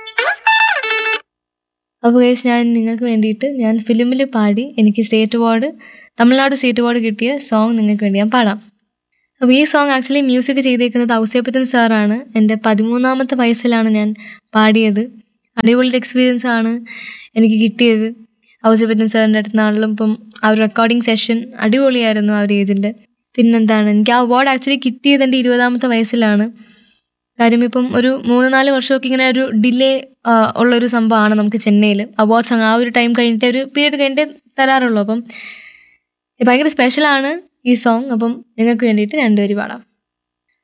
അപ്പോൾ ഗൈസ് ഞാൻ നിങ്ങൾക്ക് വേണ്ടിയിട്ട് ഞാൻ ഫിലിമിൽ പാടി എനിക്ക് state award Tamil Nadu state award കിട്ടിയ സോങ് നിങ്ങൾക്ക് വേണ്ടി ഞാൻ പാടാം അപ്പോൾ ഈ സോങ് ആക്ച്വലി മ്യൂസിക് ചെയ്തേക്കുന്നത് ഔസേപ്പത്തൻ സാറാണ് എൻ്റെ പതിമൂന്നാമത്തെ വയസ്സിലാണ് ഞാൻ പാടിയത് അടിപൊളി എക്സ്പീരിയൻസ് ആണ് എനിക്ക് കിട്ടിയത് ഔസേപ്പത്തൻ സാറിൻ്റെ അടുത്ത് നാളിലും ഇപ്പം ആ ഒരു റെക്കോർഡിംഗ് സെഷൻ അടിപൊളിയായിരുന്നു ആ ഒരു ഏജിൻ്റെ പിന്നെന്താണ് എനിക്ക് ആ അവാർഡ് ആക്ച്വലി കിട്ടിയത് എൻ്റെ ഇരുപതാമത്തെ വയസ്സിലാണ് കാര്യം ഇപ്പം ഒരു മൂന്ന് നാല് വർഷമൊക്കെ ഇങ്ങനെ ഒരു ഡിലേ ഉള്ളൊരു സംഭവമാണ് നമുക്ക് ചെന്നൈയിൽ അവാർഡ്സ് ആ ഒരു ടൈം കഴിഞ്ഞിട്ട് ഒരു പീരീഡ് കഴിഞ്ഞിട്ട് തരാറുള്ളൂ അപ്പം ഭയങ്കര സ്പെഷ്യലാണ് ഈ സോങ് അപ്പം നിങ്ങൾക്ക് വേണ്ടിയിട്ട് രണ്ടുപേര് പാടാം